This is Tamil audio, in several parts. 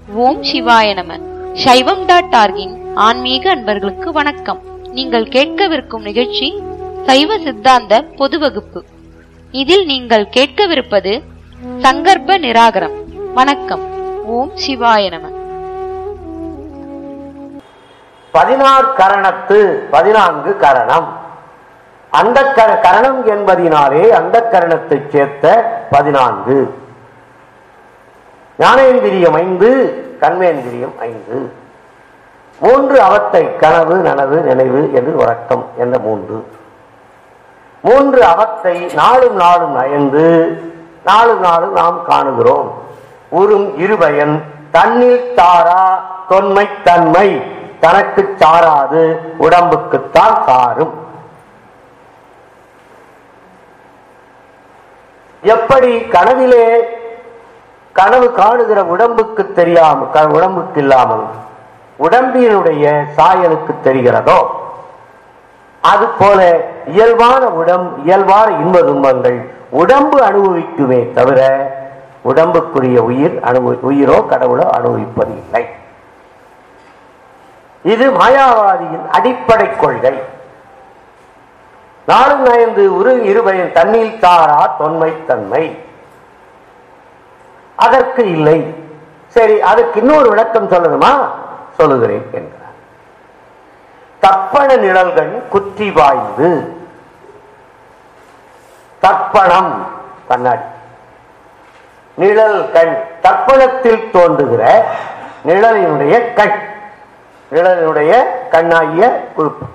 ஓம் சிவாய நம சைவம் டாட் ஆர்கின் ஆன்மீக அன்பர்களுக்கு வணக்கம் நீங்கள் கேட்கவிருக்கும் நிகழ்ச்சி சைவ சித்தாந்த பொது வகுப்பு இதில் நீங்கள் கேட்கவிருப்பது சங்கற்ப நிராகரம் வணக்கம் ஓம் சிவாய நம பதினாறு கரணத்து பதினான்கு கரணம் அந்த கரணம் என்பதினாலே அந்த கரணத்தை சேர்த்த பதினான்கு ஞானேந்திரியம் ஐந்து கண்மேந்திரியம் ஐந்து மூன்று அவத்தை கனவு நனவு நினைவு என்று உறக்கம் என்ற மூன்று மூன்று அவத்தை நாளும் நாளும் நயந்து நாளும் நாளும் நாம் காணுகிறோம் உறும் இருபயன் தன்னில் தாரா தொன்மை தன்மை தனக்கு சாராது உடம்புக்குத்தான் சாரும் எப்படி கனவிலே கனவு காணுகிற உடம்புக்கு தெரியாமல் க- உடம்புக்கு இல்லாமல் உடம்பினுடைய சாயலுக்கு தெரிகிறதோ அது போல இயல்பான உடம் இயல்பான இன்ப துன்பங்கள் உடம்பு அனுபவிக்குமே தவிர உடம்புக்குரிய உயிர் அனுபவி உயிரோ கடவுளோ அனுபவிப்பது இல்லை இது மாயாவாதியின் அடிப்படை கொள்கை நாளும் நயந்து உரு இருபயன் தண்ணீர் தாரா தொன்மை தன்மை அதற்கு இல்லை சரி அதுக்கு இன்னொரு விளக்கம் சொல்லணுமா சொல்லுகிறேன் என்கிறார் தப்பண நிழல்கள் குற்றி வாய்ந்து தப்பணம் கண்ணாடி நிழல் கண் தப்பணத்தில் தோன்றுகிற நிழலினுடைய கண் நிழலினுடைய கண்ணாகிய உறுப்பு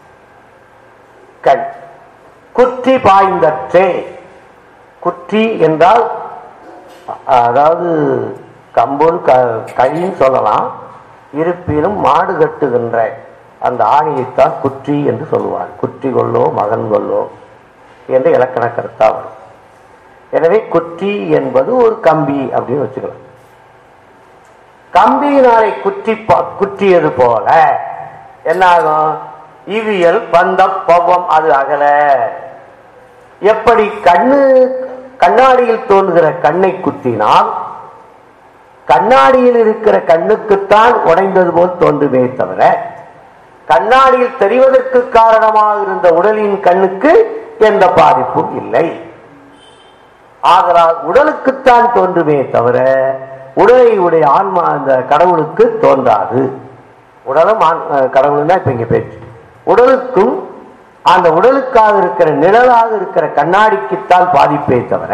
கண் குற்றி பாய்ந்தற்றே குற்றி என்றால் அதாவது கம்பொன் கழின்னு சொல்லலாம் இருப்பினும் மாடு கட்டுகின்ற அந்த ஆணியைத்தான் குற்றி என்று சொல்லுவார் குற்றி கொள்ளோ மகன் கொள்ளோ என்று இலக்கண கருத்தா வரும் எனவே குற்றி என்பது ஒரு கம்பி அப்படின்னு வச்சுக்கலாம் கம்பியினாலே குற்றி பா- குற்றியது போல என்னாகும் இவியல் பந்தம் பவம் அது அகல எப்படி கண்ணு கண்ணாடியில் தோன்றுகிற கண்ணை குத்தினால் கண்ணாடியில் இருக்கிற கண்ணுக்குத்தான் உடைந்தது போல் தோன்றுமே தவிர கண்ணாடியில் தெரிவதற்கு காரணமாக இருந்த உடலின் கண்ணுக்கு எந்த பாதிப்பும் இல்லை ஆதலால் உடலுக்குத்தான் தோன்றுமே தவிர உடலை உடைய ஆன்மா அந்த கடவுளுக்கு தோன்றாது உடலும் ஆண்- அஹ் கடவுள் தான் இப்ப இங்க பேச்சு உடலுக்கும் அந்த உடலுக்காக இருக்கிற நிழலாக இருக்கிற கண்ணாடிக்குத்தான் பாதிப்பே தவிர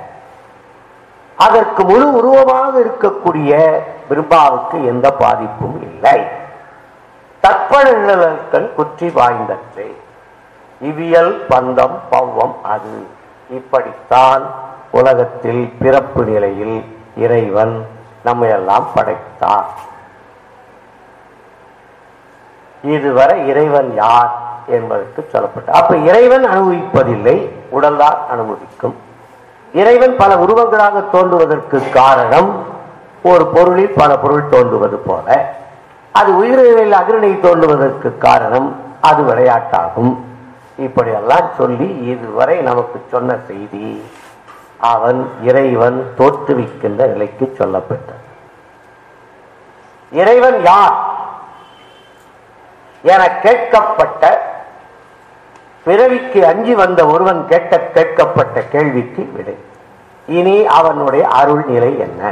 அதற்கு முழு உருவமாக இருக்கக்கூடிய பிரம்மாவுக்கு எந்த பாதிப்பும் இல்லை தற்பன நிழல்கள் குற்றி வாய்ந்தற்றே இவியல் பந்தம் பவ்வம் அது இப்படித்தான் உலகத்தில் பிறப்பு நிலையில் இறைவன் நம்மையெல்லாம் படைத்தார் இதுவரை இறைவன் யார் என்பதற்கு சொல்லப்பட்ட அப்ப இறைவன் அனுபவிப்பதில்லை உடல்தான் அனுபவிக்கும் இறைவன் பல உருவங்களாக தோன்றுவதற்கு காரணம் ஒரு பொருளில் பல பொருள் தோன்றுவது போல அது உயிரில் அகிரணை தோன்றுவதற்கு காரணம் அது விளையாட்டாகும் இப்படியெல்லாம் சொல்லி இதுவரை நமக்கு சொன்ன செய்தி அவன் இறைவன் தோற்றுவிக்கின்ற நிலைக்கு சொல்லப்பட்டது இறைவன் யார் என கேட்கப்பட்ட பிறவிக்கு அஞ்சி வந்த ஒருவன் கேட்க கேட்கப்பட்ட கேள்விக்கு விடை இனி அவனுடைய அருள் நிலை என்ன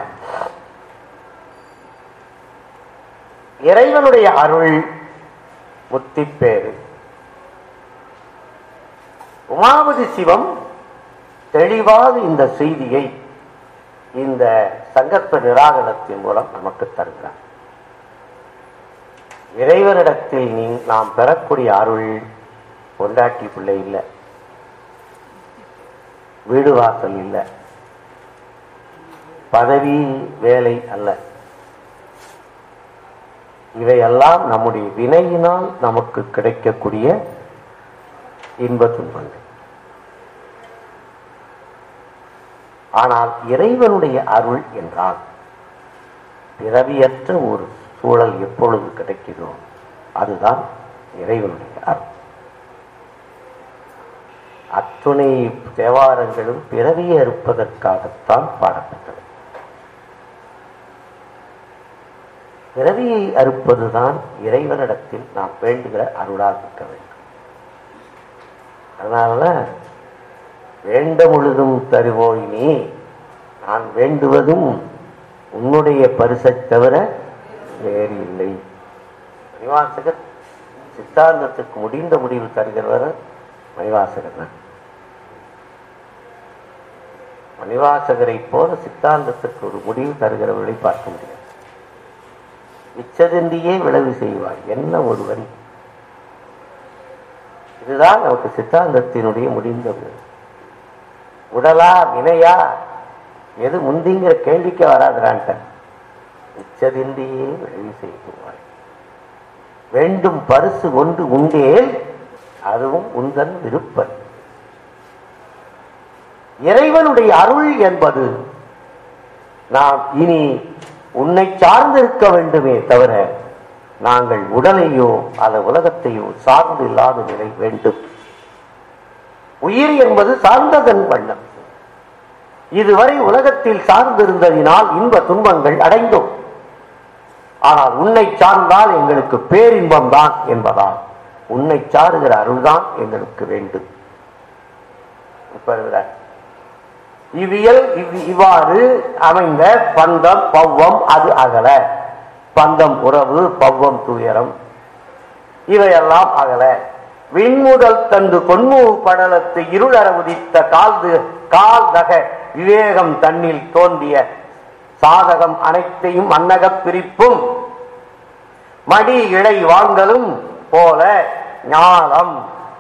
இறைவனுடைய அருள் முத்திப்பேறு உமாபதி சிவம் தெளிவாக இந்த செய்தியை இந்த சங்கற்ப நிராகரணத்தின் மூலம் நமக்கு தருகிறார் இறைவனிடத்தில் நீ நாம் பெறக்கூடிய அருள் பொண்டாட்டி பிள்ளை இல்லை வீடு வாசல் இல்லை பதவி வேலை அல்ல இவையெல்லாம் நம்முடைய வினையினால் நமக்கு கிடைக்கக்கூடிய இன்ப துன்பங்கள் ஆனால் இறைவனுடைய அருள் என்றால் பிறவியற்ற ஒரு சூழல் எப்பொழுது கிடைக்குதோ அதுதான் இறைவனுடைய அருள் அத்துணை தேவாரங்களும் பிறவியை அறுப்பதற்காகத்தான் பாடப்பட்டது பிறவியை அறுப்பதுதான் இறைவனிடத்தில் நாம் வேண்டுகிற அருளாக இருக்க வேண்டும் அதனாலதான் வேண்ட முழுதும் தருவோய் நீ நான் வேண்டுவதும் உன்னுடைய பரிசைத் தவிர வேறு இல்லை மணிவாசகர் சித்தாந்தத்துக்கு முடிந்த முடிவு தருகிறவர் மணிவாசகர் தான் மணிவாசகரை போல சித்தாந்தத்துக்கு ஒரு முடிவு தருகிறவர்களை பார்க்க முடியாது இச்சதின்றியே விளைவு செய்வார் என்ன ஒரு வரி இதுதான் நமக்கு சித்தாந்தத்தினுடைய முடிந்த முடிவு உடலா வினையா எது முந்திங்கிற கேள்விக்கே வராதுடான்ட்ட இச்சதின்றியே விளைவு செய்வார் வேண்டும் பரிசு ஒன்று உண்டேல் அதுவும் உந்தன் விருப்பம் இறைவனுடைய அருள் என்பது நாம் இனி உன்னை சார்ந்திருக்க வேண்டுமே தவிர நாங்கள் உடலையோ அல்ல உலகத்தையோ சார்ந்து இல்லாத நிலை வேண்டும் உயிர் என்பது சார்ந்ததன் வண்ணம் இதுவரை உலகத்தில் சார்ந்திருந்ததினால் இன்ப துன்பங்கள் அடைந்தோம் ஆனால் உன்னை சார்ந்தால் எங்களுக்கு பேரின்பம் தான் என்பதால் உன்னை சாருகிற அருள்தான் எங்களுக்கு வேண்டும் இப்ப இருக்கிறார் இவ்வியல் இவ்- இவ்வாறு அமைந்த பந்தம் பவ்வம் அது அகல பந்தம் உறவு பவ்வம் துயரம் இவையெல்லாம் அகல விண்முதல் தந்து கொன்மு படலத்து இருளற உதித்த கால்து கால் தக விவேகம் தன்னில் தோன்றிய சாதகம் அனைத்தையும் அன்னகப் பிரிப்பும் மடி இழை வாங்கலும் போல ஞானம்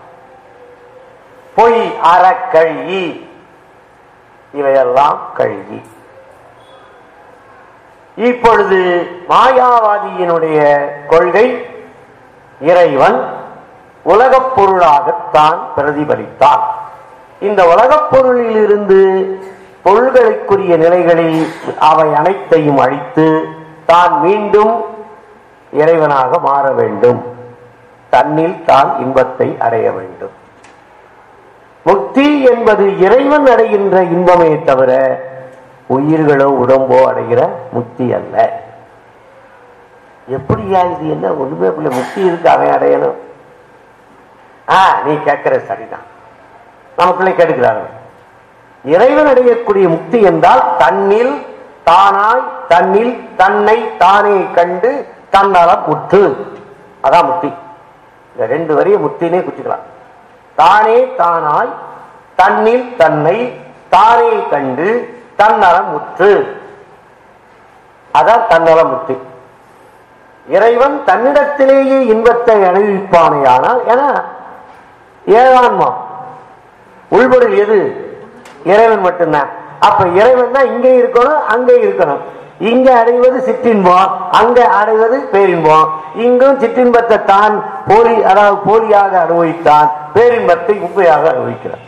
பொய் அறக்கழி இவையெல்லாம் கழுகி இப்பொழுது மாயாவாதியினுடைய கொள்கை இறைவன் உலகப் பொருளாகத்தான் பிரதிபலித்தான் இந்த உலகப் பொருளில் இருந்து பொருள்களுக்குரிய நிலைகளில் அவை அனைத்தையும் அழித்து தான் மீண்டும் இறைவனாக மாற வேண்டும் தன்னில் தான் இன்பத்தை அடைய வேண்டும் முக்தி என்பது இறைவன் அடைகின்ற இன்பமே தவிர உயிர்களோ உடம்போ அடைகிற முக்தி அல்ல எப்படியா இது என்ன ஒண்ணுமே பிள்ளை முக்தி இருக்கு அவன் அடையணும் ஆ நீ கேட்கிற சரிதான் நமக்குள்ளே கேட்கிறார்கள் இறைவன் அடையக்கூடிய முக்தி என்றால் தன்னில் தானாய் தன்னில் தன்னை தானே கண்டு தன்னலம் முற்று அதான் முக்தி இந்த ரெண்டு வரிய முக்தினே குச்சிக்கலாம் தானே தானாய் தன்னில் தன்னை தானே கண்டு தன்னலம் முற்று அதான் தன்னலம் முக்தி இறைவன் தன்னிடத்திலேயே இன்பத்தை அனுபவிப்பானேயானால் என ஏழான்மா உள்பொருள் எது இறைவன் மட்டும்தான் அப்ப இறைவன் தான் இங்கே இருக்கணும் அங்கே இருக்கணும் இங்க அடைவது சிற்றின்பம் அங்க அடைவது பேரின்பம் இங்கும் சிற்றின்பத்தை தான் போலி அதாவது போலியாக அனுபவித்தான் பேரின்பத்தை உண்மையாக அனுபவிக்கிறான்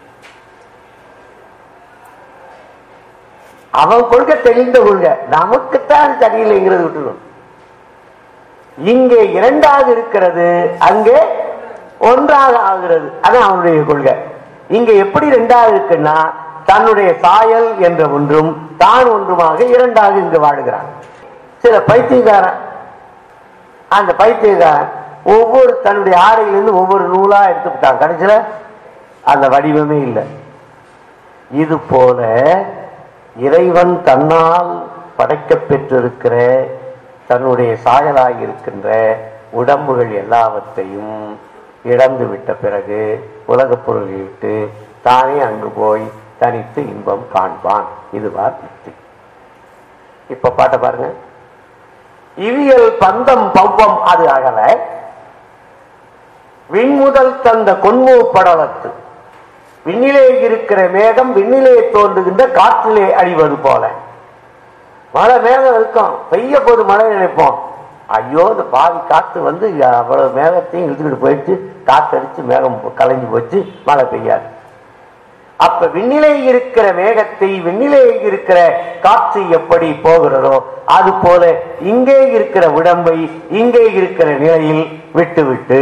அவன் கொள்கை தெளிந்த கொள்கை நமக்குத்தான் சரியில்லைங்கிறது விட்டுருவோம் இங்கே இரண்டாக இருக்கிறது அங்கே ஒன்றாக ஆகிறது அதான் அவனுடைய கொள்கை இங்க எப்படி ரெண்டாக இருக்குன்னா தன்னுடைய சாயல் என்ற ஒன்றும் தான் ஒன்றுமாக இரண்டாக இங்கு வாழுகிறான் சில பைத்தியக்காரன் அந்த பைத்தியக்காரன் ஒவ்வொரு தன்னுடைய ஆடையிலிருந்து ஒவ்வொரு நூலா எடுத்துக்கிட்டான் கடைசியில அந்த வடிவமே இல்லை இது போல இறைவன் தன்னால் படைக்கப் பெற்றிருக்கிற தன்னுடைய சாயலாய் இருக்கின்ற உடம்புகள் எல்லாவற்றையும் இழந்து விட்ட பிறகு உலகப் பொருளை விட்டு தானே அங்கு போய் தனித்து இன்பம் காண்பான் இதுவார் முக்தி இப்ப பாட்ட பாருங்க இவியல் பந்தம் பவ்வம் அது அகல விண்முதல் தந்த கொன்மூ படலத்து விண்ணிலே இருக்கிற மேகம் விண்ணிலே தோன்றுகின்ற காற்றிலே அழிவது போல மழை மேகம் இருக்கும் பெய்ய போது மழை நினைப்போம் ஐயோ இந்த பாதி காத்து வந்து அவ்வளவு மேகத்தையும் இழுத்துக்கிட்டு போயிடுச்சு காத்தடிச்சு மேகம் கலைஞ்சு போச்சு மழை பெய்யாது அப்ப விண்ணிலே இருக்கிற மேகத்தை விண்ணிலே இருக்கிற காற்று எப்படி போகிறதோ அது போல இங்கே இருக்கிற உடம்பை இங்கே இருக்கிற நிலையில் விட்டு விட்டு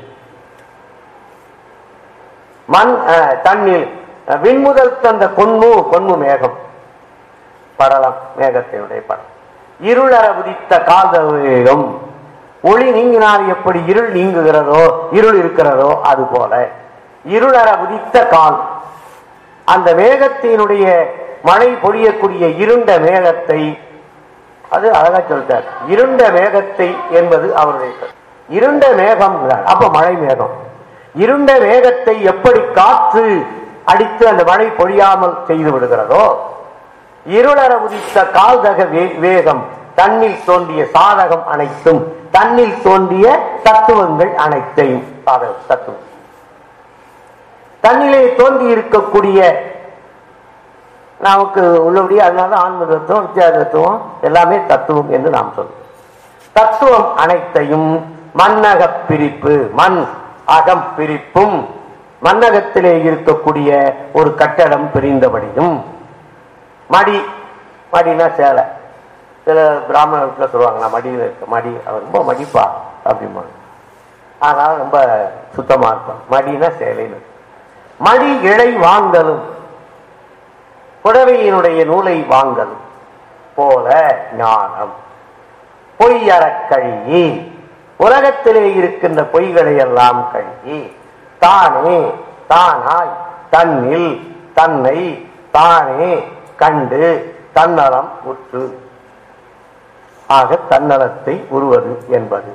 மண் அஹ், தண்ணீர் அஹ், விண்முதல் தந்த கொன்மு கொன்மு மேகம் படலம் மேகத்தினுடைய படம் இருளற உதித்த காந்த வேகம் ஒளி நீங்கினால் எப்படி இருள் நீங்குகிறதோ இருள் இருக்கிறதோ அது போல இருளற உதித்த கால் அந்த மேகத்தினுடைய மழை பொழியக்கூடிய இருண்ட மேகத்தை அது அழகா சொல்லிட்டார் இருண்ட மேகத்தை என்பது அவருடைய கருத்து. இருண்ட மேகம் அப்ப மழை மேகம் இருண்ட மேகத்தை எப்படி காற்று அடித்து அந்த மழை பொழியாமல் செய்து விடுகிறதோ இருளற உதித்த கால்தக வே- வேகம் தன்னில் தோன்றிய சாதகம் அனைத்தும் தன்னில் தோன்றிய தத்துவங்கள் அனைத்தையும் சாதகம் தத்துவம் தன்னிலே தோன்றி இருக்கக்கூடிய நமக்கு உள்ளபடியே அதனால ஆன்ம தத்துவம் வித்தியாச தத்துவம் எல்லாமே தத்துவம் என்று நாம் சொல்றோம் தத்துவம் அனைத்தையும் மன்னக பிரிப்பு மண் அகம் பிரிப்பும் மன்னகத்திலே இருக்கக்கூடிய ஒரு கட்டடம் பிரிந்தபடியும் மடி மடினா சேலை சில பிராமணத்துல சொல்லுவாங்க நான் மடியில் இருக்க மடி அவர் ரொம்ப மடிப்பா அப்படிம்பாங்க அதனால ரொம்ப சுத்தமா இருப்பான் மடினா சேலைன்னு மடி இழை வாங்கலும் புடவையினுடைய நூலை வாங்கலும் போல ஞானம் பொய்யறக் கழுகி உலகத்திலே இருக்கின்ற பொய்களை எல்லாம் கழுகி தானே தானாய் தன்னில் தன்னை தானே கண்டு தன்னலம் உற்று ஆக தன்னலத்தை உருவது என்பது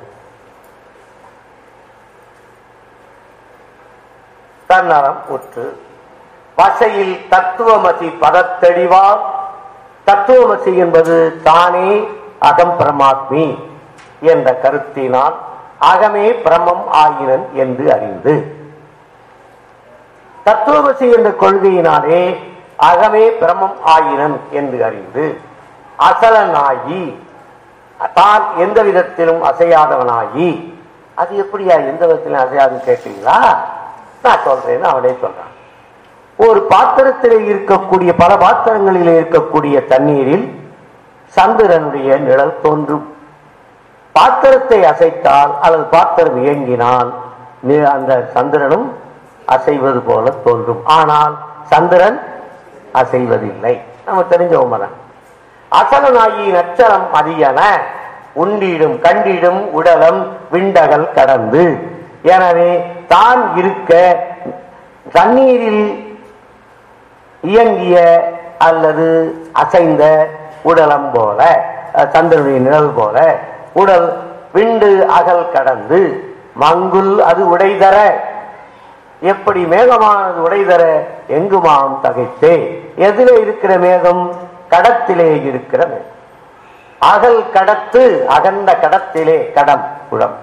தன்னலம் உற்று வசையில் தத்துவமசி பதத்தெளிவார் தத்துவமசி என்பது தானே அகம் பிரமாத்மி என்ற கருத்தினால் அகமே பிரமம் ஆகினன் என்று அறிந்து தத்துவமசி என்ற கொள்கையினாலே அகமே பிரமம் ஆயினன் என்று அறிந்து அசலனாகி தான் எந்த விதத்திலும் அசையாதவனாகி அது எப்படியா எந்த விதத்திலும் அசையாதுன்னு கேட்டீங்களா நான் சொல்றேன்னு அவனே சொல்றான் ஒரு பாத்திரத்திலே இருக்கக்கூடிய பல பாத்திரங்களிலே இருக்கக்கூடிய தண்ணீரில் சந்திரனுடைய நிழல் தோன்றும் பாத்திரத்தை அசைத்தால் அல்லது பாத்திரம் இயங்கினால் நி- அந்த சந்திரனும் அசைவது போல தோன்றும் ஆனால் சந்திரன் அசைவதில்லை நம்ம தெரிஞ்ச உமரன் அசலனாகி நச்சரம் அதியன உண்டிடும் கண்டிடும் உடலம் விண்டகல் கடந்து எனவே தான் இருக்க தண்ணீரில் இயங்கிய அல்லது அசைந்த உடலம் போல அஹ், சந்திரனுடைய நிழல் போல உடல் விண்டு அகல் கடந்து மங்குல் அது உடைதர எப்படி மேகமானது உடைதர எங்குமாம் தகைத்தே எதிலே இருக்கிற மேகம் கடத்திலே இருக்கிற மேகம் அகல் கடத்து அகண்ட கடத்திலே கடம் குளம்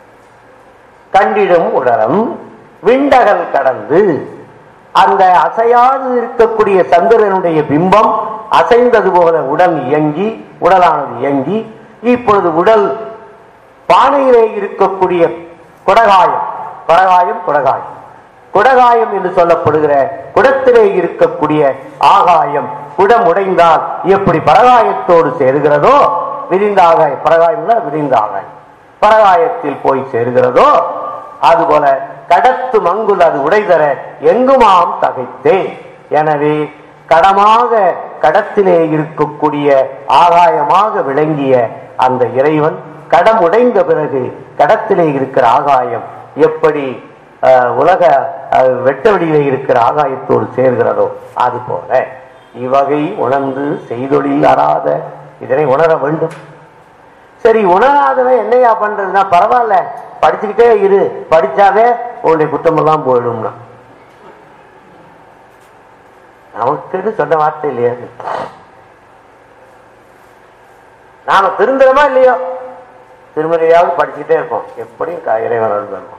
கண்டிடும் உடலம் விண்டகல் கடந்து அந்த அசையாது இருக்கக்கூடிய சந்திரனுடைய பிம்பம் அசைந்தது போல உடல் இயங்கி உடலானது இயங்கி இப்பொழுது உடல் பானையிலே இருக்கக்கூடிய குடகாயம் பரகாயம் குடகாயம் குடகாயம் என்று சொல்லப்படுகிற குடத்திலே இருக்கக்கூடிய ஆகாயம் குடம் உடைந்தால் எப்படி பரகாயத்தோடு சேருகிறதோ விரிந்த ஆகாயம் பரகாயம்னா விரிந்த ஆகாயம் பரகாயத்தில் போய் சேருகிறதோ அதுபோல கடத்து மங்குல் அது உடைதர எங்குமாம் தகைத்தே எனவே கடமாக கடத்திலே இருக்கக்கூடிய ஆகாயமாக விளங்கிய அந்த இறைவன் கடம் உடைந்த பிறகு கடத்திலே இருக்கிற ஆகாயம் எப்படி அஹ், உலக அஹ், வெட்ட வெளியிலே இருக்கிற ஆகாயத்தோடு சேர்கிறதோ அது போல இவ்வகை உணர்ந்து செய்தொழில் அறாத இதனை உணர வேண்டும் சரி உணராதவன் என்னையா பண்றதுன்னா பரவாயில்ல படிச்சுக்கிட்டே இரு படிச்சாவே உன்னுடைய குற்றமெல்லாம் போயிடும்னா நமக்கு சொன்ன வார்த்தை இல்லையா அது? நாம திருந்துறோமா இல்லையோ திருமறையாவது படிச்சுக்கிட்டே இருப்போம் எப்படியும் க- இறைவன் அருள் பெறுவோம்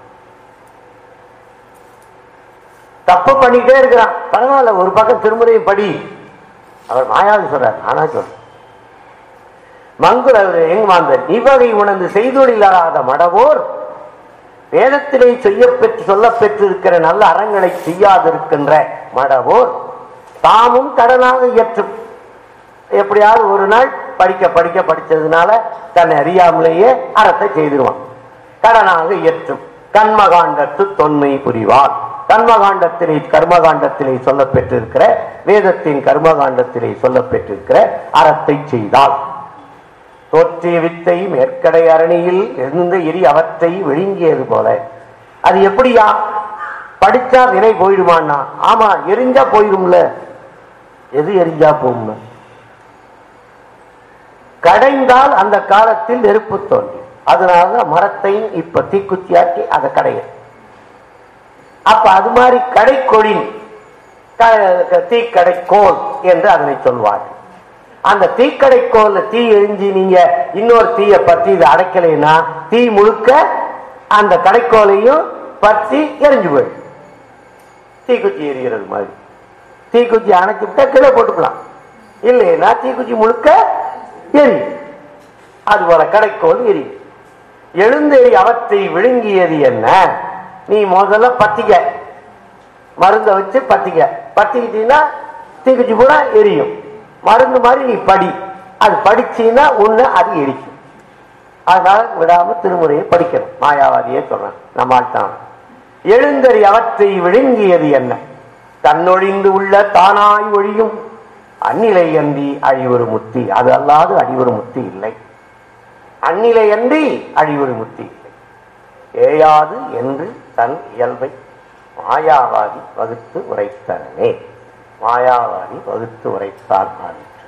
தப்பு பண்ணிட்டே இருக்கிறான் பரவாயில்ல ஒரு பக்கம் திருமுறையும் படி அவர் மாயாவி சொல்றார் நானா சொல்றேன் மங்குல் அவர் எங்க மாந்தர் இவ்வகை உணர்ந்து செய்தொழிலாத மடவோர் வேதத்திலே செய்யப்பெற்று சொல்லப் பெற்றிருக்கிற நல்ல அறங்களை செய்யாதிருக்கின்ற மடவோர் தாமும் கடனாக இயற்றும் எப்படியாவது ஒரு நாள் படிக்க படிக்க படிச்சதுனால தன்னை அறியாமலேயே அறத்தை செய்திருவான் கடனாக இயற்றும் கர்மகாண்டத்து தொன்மை புரிவார் கர்மகாண்டத்திலே கர்மகாண்டத்திலே சொல்லப் பெற்றிருக்கிற வேதத்தின் கர்மகாண்டத்திலே சொல்லப் பெற்றிருக்கிற அறத்தை செய்தால் தோற்றிய வித்தை மேற்கடை அரணியில் எழுந்த எரி அவற்றை விழுங்கியது போல அது எப்படியா படிச்சா வினை போயிடுமான்னா ஆமா எரிஞ்சா போயிடும்ல எது எரிஞ்சா போகும்ல கடைந்தால் அந்த காலத்தில் நெருப்பு தோன்றி அதனால மரத்தையும் இப்ப தீக்குச்சியாக்கி அதை கடைய அப்ப அது மாதிரி கடைக்கொழின் தீக்கடைக்கோல் என்று அதனை சொல்வார்கள் அந்த தீக்கடைக்கோல்ல தீ எரிஞ்சு நீங்க இன்னொரு தீய பத்தி இதை அடைக்கலைன்னா தீ முழுக்க அந்த கடைக்கோலையும் பற்றி எரிஞ்சு போயிடும் தீக்குச்சி எரிகிறது மாதிரி தீக்குச்சி அணைச்சு விட்டா கீழே போட்டுக்கலாம் இல்லைன்னா தீக்குச்சி முழுக்க எரி அது போல கடைக்கோல் எரி எழுந்தெறி அவற்றை விழுங்கியது என்ன நீ முதல்ல பத்திக்க மருந்தை வச்சு பத்திக்க பத்திக்கிட்டீங்கன்னா தீக்குச்சி கூட எரியும் மருந்து மாதிரி நீ படி அது படிச்சீன்னா ஒண்ணு அது எரிக்கும் அதனால விடாம திருமுறையை படிக்கணும் மாயாவாதியே சொல்றேன் நம்மால் தான் எழுந்தறி அவற்றை விழுங்கியது என்ன தன்னொழிந்து உள்ள தானாய் ஒழியும் அந்நிலை அன்றி அழிவொரு முத்தி அது அல்லாது அழிவொரு முத்தி இல்லை அந்நிலை அன்றி அழிவொரு முத்தி இல்லை ஏயாது என்று தன் இயல்பை மாயாவாதி வகுத்து உரைத்தனே மாயாவாதி வகுத்து உரைத்தான் ஆயிற்று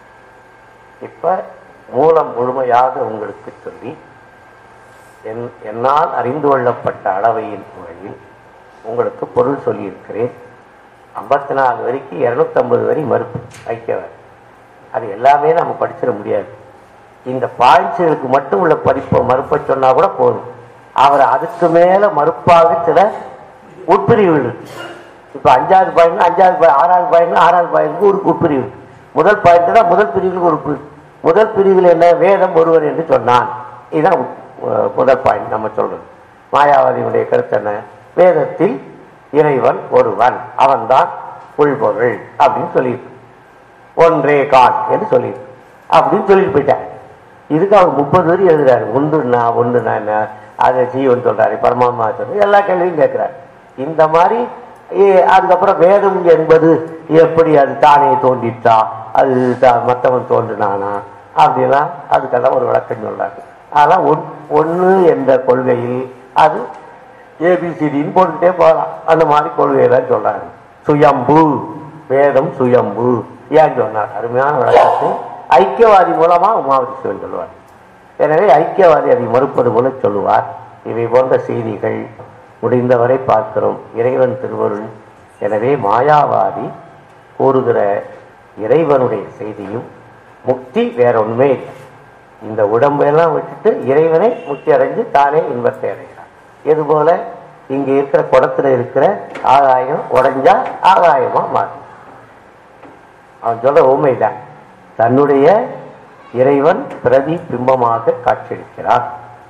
இப்ப மூலம் முழுமையாக உங்களுக்கு சொல்லி என் என்னால் அறிந்து கொள்ளப்பட்ட அளவையின் முறையில் உங்களுக்கு பொருள் சொல்லியிருக்கிறேன் ஐம்பத்தி நாலு வரைக்கும் இருநூத்தி ஐம்பது வரை மறுப்பு ஐக்கியவர் அது எல்லாமே நம்ம படிச்சிட முடியாது இந்த பாய்ச்சலுக்கு மட்டும் உள்ள படிப்பை மறுப்பை சொன்னா கூட போதும் அவர் அதுக்கு மேல மறுப்பாக சில உட்பிரிவுகள் இருக்கு இப்ப அஞ்சாவது பாயிண்ட் அஞ்சாவது பாய் ஆறாவது பாயிண்ட் ஆறாவது பாயிண்ட் ஒரு உட்பிரிவு முதல் பாயிண்ட் தான் முதல் பிரிவுக்கு ஒரு உட்பிரிவு முதல் பிரிவில் என்ன வேதம் ஒருவர் என்று சொன்னான் இதுதான் உ- முதல் பாயிண்ட் நம்ம சொல்றது மாயாவதியுடைய கருத்து என்ன வேதத்தில் இறைவன் ஒருவன் அவன்தான் உள்பொருள் அப்படின்னு சொல்லியிருக்கு ஒன்றே கான் என்று சொல்லியிருக்கு அப்படின்னு சொல்லிட்டு போயிட்டாங்க இதுக்கு அவர் முப்பது வரி எழுதுறாரு ஒன்றுனா ஒன்றுனா என்ன அதை ஜீவன் சொல்றாரு பரமாத்மா சொல்றாரு எல்லா கேள்வியும் கேட்கிறாரு இந்த மாதிரி ஏ, அதுக்கப்புறம் வேதம் என்பது எப்படி அது தானே தோன்றிட்டா அது த- மத்தவன் தோன்றினானா அப்படிலாம் அதுக்கெல்லாம் ஒரு விளக்கம் சொல்றாரு அதெல்லாம் ஒன் ஒன்று என்ற கொள்கையில் அது ஏபிசிடின்னு போட்டுக்கிட்டே போகலாம் அந்த மாதிரி கொள்கையெல்லாம் சொல்றாங்க சுயம்பு வேதம் சுயம்பு ஏன் சொன்னார் அருமையான விளக்கத்தை ஐக்கியவாதி மூலமா உமாவதி சிவன் சொல்லுவார் எனவே ஐக்கியவாதி அதை மறுப்பது போல சொல்லுவார் இவை போன்ற செய்திகள் முடிந்தவரை பார்க்கிறோம் இறைவன் திருவருள் எனவே மாயாவாதி கூறுகிற இறைவனுடைய செய்தியும் முக்தி வேற ஒண்ணுமே இல்லை இந்த உடம்பெல்லாம் விட்டுட்டு இறைவனை முக்தி அடைஞ்சு தானே இன்பத்தை அடைகிறான் இது போல இங்க இருக்கிற குடத்துல இருக்கிற ஆகாயம் உடைஞ்சா ஆகாயமா மாறும் அவன் சொல்ற உண்மைதான் தன்னுடைய இறைவன் பிரதி பிம்பமாக காட்சியளிக்கிறான்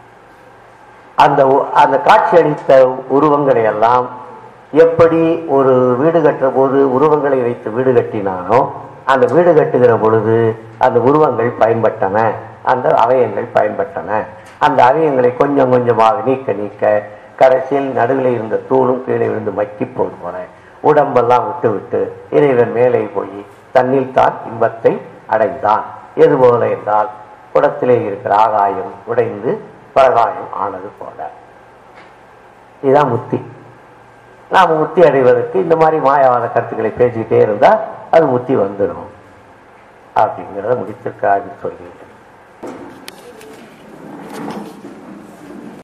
அந்த உ- அந்த காட்சியளித்த உருவங்களை எல்லாம் எப்படி ஒரு வீடு கட்டுற போது உருவங்களை வைத்து வீடு கட்டினானோ அந்த வீடு கட்டுகிற பொழுது அந்த உருவங்கள் பயன்பட்டன அந்த அவயங்கள் பயன்பட்டன அந்த அவயங்களை கொஞ்சம் கொஞ்சமாக நீக்க நீக்க கடைசியில் நடுவில் இருந்த தூளும் கீழே விழுந்து மக்கி போது போல உடம்பெல்லாம் விட்டு விட்டு இறைவன் மேலே போய் தன்னில் தான் இன்பத்தை அடைந்தான் எது போல என்றால் குடத்திலே இருக்கிற ஆகாயம் உடைந்து பரகாயம் ஆனது போல இதுதான் முத்தி நாம் முத்தி அடைவதற்கு இந்த மாதிரி மாயாவாத கருத்துக்களை பேசிக்கிட்டே இருந்தா அது முத்தி வந்துடும் அப்படிங்கிறத முடிச்சிருக்காருன்னு சொல்லி